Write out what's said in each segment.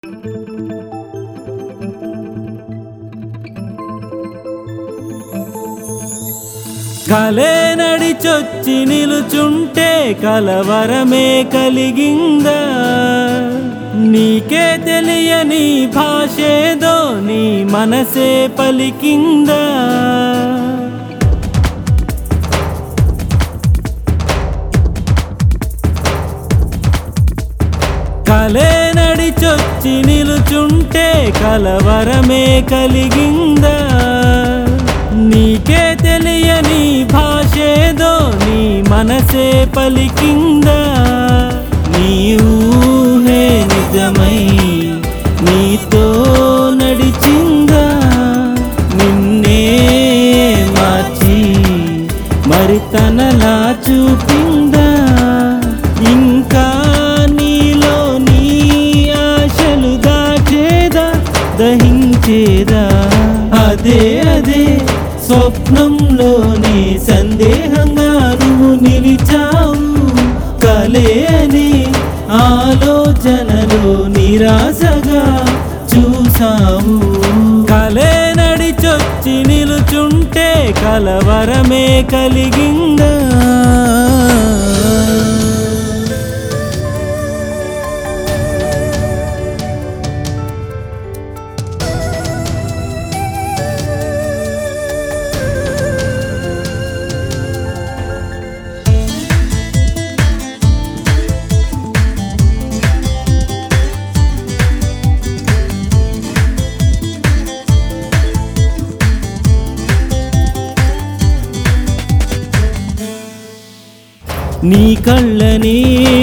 కలే నడిచొచ్చి నిలుచుంటే కలవరమే కలిగిందా నీకే తెలియని భాషేదో నీ మనసే పలికిందా కలే నడిచొచ్చి నిలుచుంటే కలవరమే కలిగిందా నీకే తెలియని భాషేదో నీ మనసే పలికిందా నీ ఊహే నిజమై నీతో నడిచిందా నిన్నే మార్చి మరి తనలా చూపిందా ఇంకా నీలో నీ ఆశలు దాచేదా దహించేదా అదే అదే స్వప్నంలోనే సందేహంగా నువ్వు నిలిచావు కలే అని ఆలోచనలో నిరాశగా చూసావు కలే నడిచొచ్చి నిలుచుంటే కలవరమే కలిగిందా నీ కళ్ళని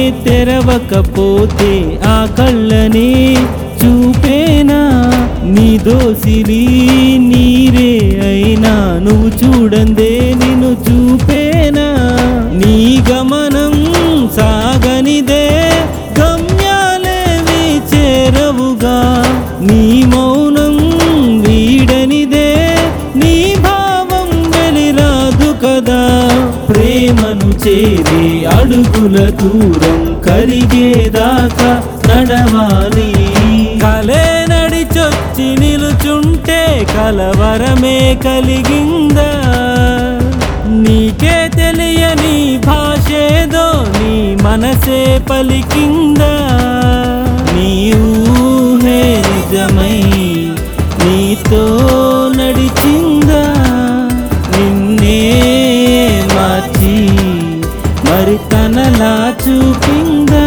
తెరవకపోతే ఆ కళ్ళని చూపేనా నీ దోసిలి నీరే అయినా నువ్వు చూడందే నిన్ను చూపేనా నీ గమనం సాగనిదే గమ్యాలేవి చేరవుగా నీ మౌనం వీడనిదే నీ భావం వెలిరాదు కదా ప్రేమను చేరి అడుగుల దూరం కరిగేదాకా నడవాలి కలే నడిచొచ్చి నిలుచుంటే కలవరమే కలిగిందా నీకే తెలియని భాషేదో నీ మనసే పలికిందా నీ ఊహే నిజమై నీతో నడిచిందా నిన్నే మార్చి మరి తనలా చూపిందా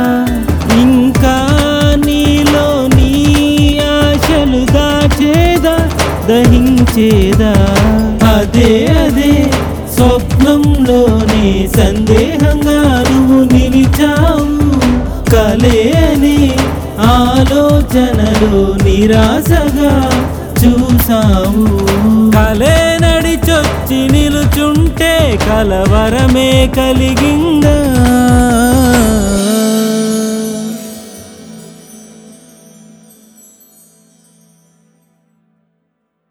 ఇంకా నీలో నీ ఆశలు దాచేదా దహించేదా అదే అదే స్వప్నంలోనే సందేహంగా నువ్వు నిలిచావు కలే అని ఆలోచనలో నిరాశగా చూసావు కలే నడిచొచ్చి నిలుచుంటే కలవరమే కలిగిందా